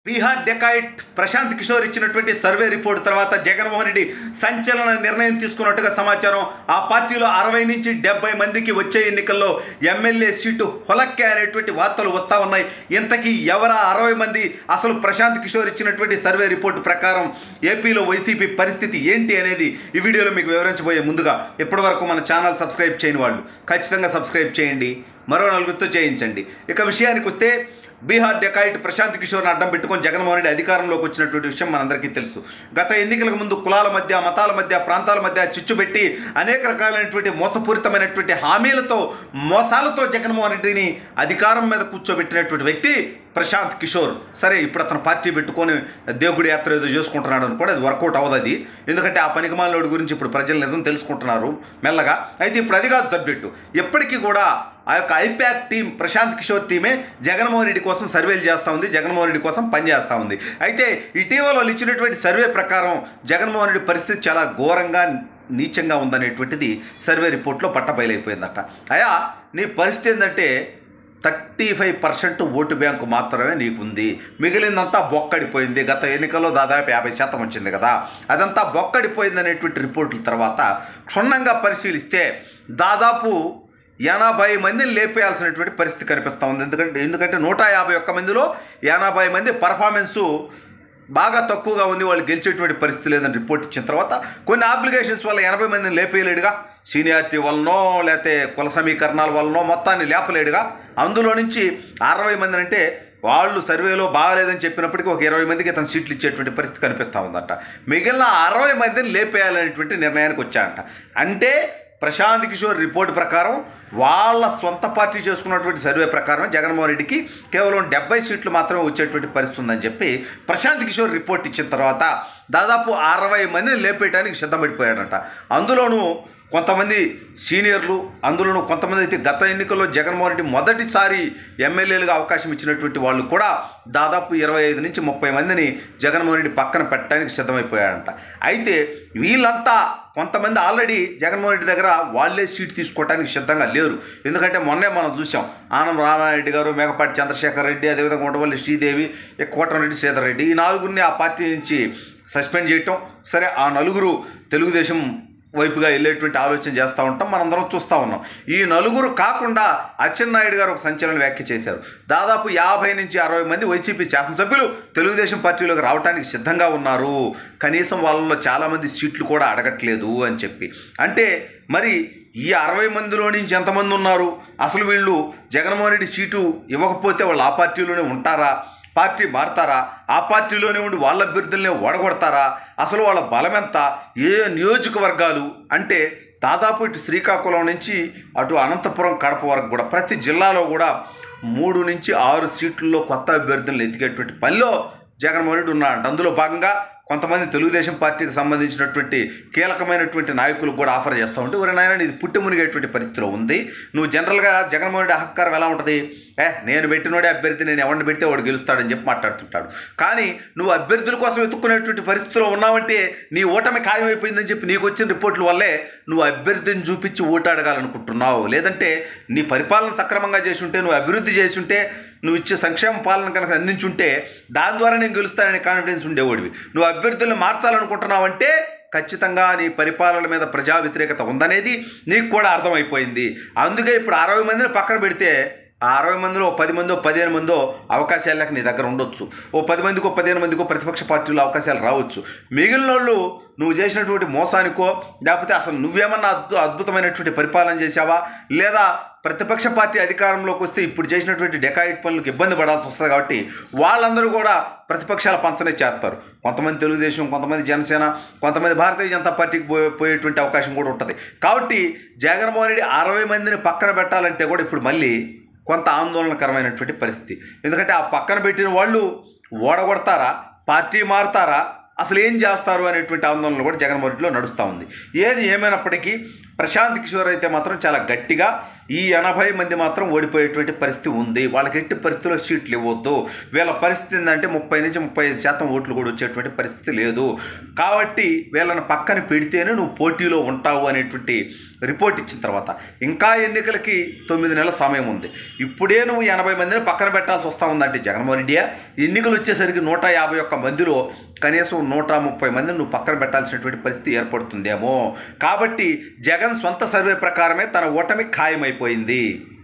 Bihar dacoit Prashanth Kishore ఇచ్చినటువంటి survey report తర్వాత జగన్మోహన్ రెడ్డి సంచలన నిర్ణయం తీసుకున్నట్టుగా సమాచారం ఆ పార్టీలో అరవై నుంచి డెబ్బై మందికి వచ్చే ఎన్నికల్లో ఎమ్మెల్యే సీటు హొలక్కే అనేటువంటి వార్తలు వస్తా ఉన్నాయి ఇంతకీ ఎవరా అరవై మంది అసలు ప్రశాంత్ కిషోర్ ఇచ్చినటువంటి సర్వే రిపోర్ట్ ప్రకారం ఏపీలో వైసీపీ పరిస్థితి ఏంటి అనేది ఈ వీడియోలో మీకు వివరించబోయే ముందుగా ఇప్పటివరకు మన ఛానల్ సబ్స్క్రైబ్ చేయని వాళ్ళు ఖచ్చితంగా సబ్స్క్రైబ్ చేయండి మరో నలుగురితో చేయించండి ఇక విషయానికి వస్తే బీహార్ డెకాయిట్ ప్రశాంత్ కిషోర్ని అడ్డం పెట్టుకొని జగన్మోహన్ రెడ్డి అధికారంలోకి వచ్చినటువంటి విషయం మనందరికీ తెలుసు గత ఎన్నికలకు ముందు కులాల మధ్య మతాల మధ్య ప్రాంతాల మధ్య చిచ్చు పెట్టి అనేక రకాలైనటువంటి మోసపూరితమైనటువంటి హామీలతో మోసాలతో జగన్మోహన్ రెడ్డిని అధికారం మీద కూర్చోబెట్టినటువంటి వ్యక్తి ప్రశాంత్ కిషోర్ సరే ఇప్పుడు అతను పార్టీ పెట్టుకొని దేవుడి యాత్ర ఏదో చేసుకుంటున్నాడు అనుకోండి అది వర్కౌట్ అవ్వదు అది ఎందుకంటే ఆ పనికిమాలోడి గురించి ఇప్పుడు ప్రజలు నిజం తెలుసుకుంటున్నారు మెల్లగా అయితే ఇప్పుడు అది కాదు సబ్జెక్టు ఎప్పటికీ కూడా ఆ యొక్క ఐప్యాక్ టీం ప్రశాంత్ కిషోర్ టీమే జగన్మోహన్ రెడ్డి కోసం సర్వేలు చేస్తూ ఉంది జగన్మోహన్ రెడ్డి కోసం పనిచేస్తూ ఉంది అయితే ఇటీవల వాళ్ళు ఇచ్చినటువంటి సర్వే ప్రకారం జగన్మోహన్ రెడ్డి పరిస్థితి చాలా ఘోరంగా నీచంగా ఉందనేటువంటిది సర్వే రిపోర్ట్లో పట్టబయలైపోయిందట అయా నీ పరిస్థితి ఏంటంటే thirty five percent vote bank మాత్రమే నీకుంది మిగిలిందంతా బొక్కడిపోయింది గత ఎన్నికల్లో దాదాపు యాభై శాతం వచ్చింది కదా అదంతా బొక్కడిపోయింది అనేటువంటి రిపోర్టుల తర్వాత క్షుణ్ణంగా పరిశీలిస్తే దాదాపు ఎనభై మందిని లేపేయాల్సినటువంటి పరిస్థితి కనిపిస్తూ ఉంది ఎందుకంటే ఎందుకంటే నూట యాభై ఒక్క మందిలో ఎనభై మంది పర్ఫార్మెన్సు బాగా తక్కువగా ఉంది వాళ్ళు గెలిచేటువంటి పరిస్థితి లేదని రిపోర్ట్ ఇచ్చిన తర్వాత కొన్ని అప్లికేషన్స్ వల్ల ఎనభై మందిని లేపేయలేడుగా సీనియారిటీ వలనో లేకపోతే కుల సమీకరణాల వలనో మొత్తాన్ని లేపలేడుగా అందులో నుంచి అరవై మంది అంటే వాళ్ళు సర్వేలో బాగాలేదని చెప్పినప్పటికీ ఒక ఇరవై మందికి తన సీట్లు ఇచ్చేటువంటి పరిస్థితి కనిపిస్తూ ఉందట మిగిలిన అరవై మందిని లేపేయాలనేటువంటి నిర్ణయానికి వచ్చాయంట అంటే ప్రశాంత్ కిషోర్ రిపోర్ట్ ప్రకారం వాళ్ళ సొంత పార్టీ చేసుకున్నటువంటి సర్వే ప్రకారం జగన్మోహన్ రెడ్డికి కేవలం డెబ్బై సీట్లు మాత్రమే వచ్చేటువంటి పరిస్థితి ఉందని చెప్పి ప్రశాంత్ కిషోర్ రిపోర్ట్ ఇచ్చిన తర్వాత దాదాపు అరవై మందిని లేపేయడానికి సిద్ధపడిపోయాడంట అందులోనూ కొంతమంది సీనియర్లు అందులోనూ కొంతమంది అయితే గత ఎన్నికల్లో జగన్మోహన్ రెడ్డి మొదటిసారి ఎమ్మెల్యేలుగా అవకాశం ఇచ్చినటువంటి వాళ్ళు కూడా దాదాపు ఇరవై ఐదు నుంచి ముప్పై మందిని జగన్మోహన్ రెడ్డి పక్కన పెట్టడానికి సిద్ధమైపోయాడంట అయితే వీళ్ళంతా కొంతమంది ఆల్రెడీ జగన్మోహన్ రెడ్డి దగ్గర వాళ్ళే సీట్ తీసుకోవడానికి సిద్ధంగా లేరు ఎందుకంటే మొన్నే మనం చూసాం ఆనం రామారెడ్డి గారు మేకపాటి చంద్రశేఖర్ రెడ్డి అదేవిధంగా ఉండవల్లి శ్రీదేవి కోటంరెడ్డి శ్రీధర్ రెడ్డి ఈ నలుగురిని ఆ పార్టీ నుంచి సస్పెండ్ చేయటం సరే ఆ నలుగురు తెలుగుదేశం వైపుగా వెళ్ళేటువంటి ఆలోచన చేస్తూ ఉంటాం మనందరం చూస్తూ ఉన్నాం ఈ నలుగురు కాకుండా అచ్చెన్నాయుడు గారు ఒక సంచలన వ్యాఖ్య చేశారు దాదాపు యాభై నుంచి అరవై మంది వైసీపీ శాసనసభ్యులు తెలుగుదేశం పార్టీలోకి రావడానికి సిద్ధంగా ఉన్నారు కనీసం వాళ్ళలో చాలామంది సీట్లు కూడా అడగట్లేదు అని చెప్పి అంటే మరి ఈ అరవై మందిలో నుంచి ఎంతమంది ఉన్నారు అసలు వీళ్ళు జగన్మోహన్ రెడ్డి సీటు ఇవ్వకపోతే వాళ్ళు ఆ పార్టీలోనే ఉంటారా పార్టీ మారతారా ఆ పార్టీలోనే ఉండి వాళ్ళ అభ్యర్థులనే ఓడగొడతారా అసలు వాళ్ళ బలం ఎంత ఏ నియోజకవర్గాలు అంటే దాదాపు ఇటు శ్రీకాకుళం నుంచి అటు అనంతపురం కడప వరకు కూడా ప్రతి జిల్లాలో కూడా మూడు నుంచి ఆరు సీట్లలో కొత్త అభ్యర్థులను ఎదిగేటువంటి పనిలో జగన్మోహన్ రెడ్డి ఉన్నాడు అందులో భాగంగా కొంతమంది తెలుగుదేశం పార్టీకి సంబంధించినటువంటి కీలకమైనటువంటి నాయకులకు కూడా ఆఫర్ చేస్తూ ఉంటే ఒరే నాయన ఇది పుట్టి మునిగేటువంటి పరిస్థితిలో ఉంది నువ్వు జనరల్గా జగన్మోహన్ రెడ్డి అహంకారం ఎలా ఉంటుంది ఏ నేను పెట్టినోడే అభ్యర్థి నేను ఎవరిని పెడితే వాడు గెలుస్తాడని చెప్పి మాట్లాడుతుంటాడు కానీ నువ్వు అభ్యర్థుల కోసం వెతుక్కునేటువంటి పరిస్థితిలో ఉన్నావంటే నీ ఓటమి ఖాయమైపోయిందని చెప్పి నీకు వచ్చిన రిపోర్ట్ల వల్లే నువ్వు అభ్యర్థిని చూపించి ఓటాడగాలనుకుంటున్నావు లేదంటే నీ పరిపాలన సక్రమంగా చేసి ఉంటే నువ్వు అభివృద్ధి చేసి ఉంటే నువ్వు ఇచ్చే సంక్షేమ పాలన కనుక అందించుంటే దాని ద్వారా నేను గెలుస్తాననే కాన్ఫిడెన్స్ ఉండేవాడివి నువ్వు అభ్యర్థులను మార్చాలనుకుంటున్నావంటే ఖచ్చితంగా నీ పరిపాలన మీద ప్రజా వ్యతిరేకత ఉందనేది నీకు కూడా అర్థమైపోయింది అందుకే ఇప్పుడు అరవై మందిని పక్కన పెడితే ఆ అరవై మందిలో ఓ పది మందో పదిహేను మందో అవకాశాలకు నీ దగ్గర ఉండొచ్చు ఓ పది మందికో పదిహేను మందికో ప్రతిపక్ష పార్టీలో అవకాశాలు రావచ్చు మిగిలిన వాళ్ళు నువ్వు చేసినటువంటి మోసానికో లేకపోతే అసలు నువ్వేమన్నా అద్భు అద్భుతమైనటువంటి పరిపాలన చేశావా లేదా ప్రతిపక్ష పార్టీ అధికారంలోకి వస్తే ఇప్పుడు చేసినటువంటి డెకాయిట్ పనులకు ఇబ్బంది పడాల్సి వస్తుంది కాబట్టి వాళ్ళందరూ కూడా ప్రతిపక్షాల పంచనే చేస్తారు కొంతమంది తెలుగుదేశం కొంతమంది జనసేన కొంతమంది భారతీయ జనతా పార్టీకి పోయే పోయేటువంటి అవకాశం కూడా ఉంటుంది కాబట్టి జగన్మోహన్ రెడ్డి అరవై మందిని పక్కన పెట్టాలంటే కూడా ఇప్పుడు మళ్ళీ కొంత ఆందోళనకరమైనటువంటి పరిస్థితి ఎందుకంటే ఆ పక్కన పెట్టిన వాళ్ళు ఓడగొడతారా పార్టీ మారుతారా అసలు ఏం చేస్తారు అనేటువంటి ఆందోళన కూడా జగన్మోహన్ రెడ్డిలో నడుస్తూ ఉంది ఏది ఏమైనప్పటికీ ప్రశాంత్ కిషోర్ అయితే మాత్రం చాలా గట్టిగా ఈ ఎనభై మంది మాత్రం ఓడిపోయేటువంటి పరిస్థితి ఉంది వాళ్ళకి ఎట్టి పరిస్థితుల్లో సీట్లు ఇవ్వద్దు వీళ్ళ పరిస్థితి ఏంటంటే ముప్పై నుంచి ముప్పై ఐదు శాతం ఓట్లు కూడా వచ్చేటువంటి పరిస్థితి లేదు కాబట్టి వీళ్ళని పక్కన పెడితేనే నువ్వు పోటీలో ఉంటావు అనేటువంటి రిపోర్ట్ ఇచ్చిన తర్వాత ఇంకా ఎన్నికలకి తొమ్మిది నెలల సమయం ఉంది ఇప్పుడే నువ్వు ఎనభై మందిని పక్కన పెట్టాల్సి వస్తా ఉందంటే జగన్మోహన్ రెడ్డి ఎన్నికలు వచ్చేసరికి నూట యాభై ఒక్క మందిలో కనీసం నూట ముప్పై మందిని నువ్వు పక్కన పెట్టాల్సినటువంటి పరిస్థితి ఏర్పడుతుందేమో కాబట్టి జగన్ సొంత సర్వే ప్రకారమే తన ఓటమి ఖాయమైపోయింది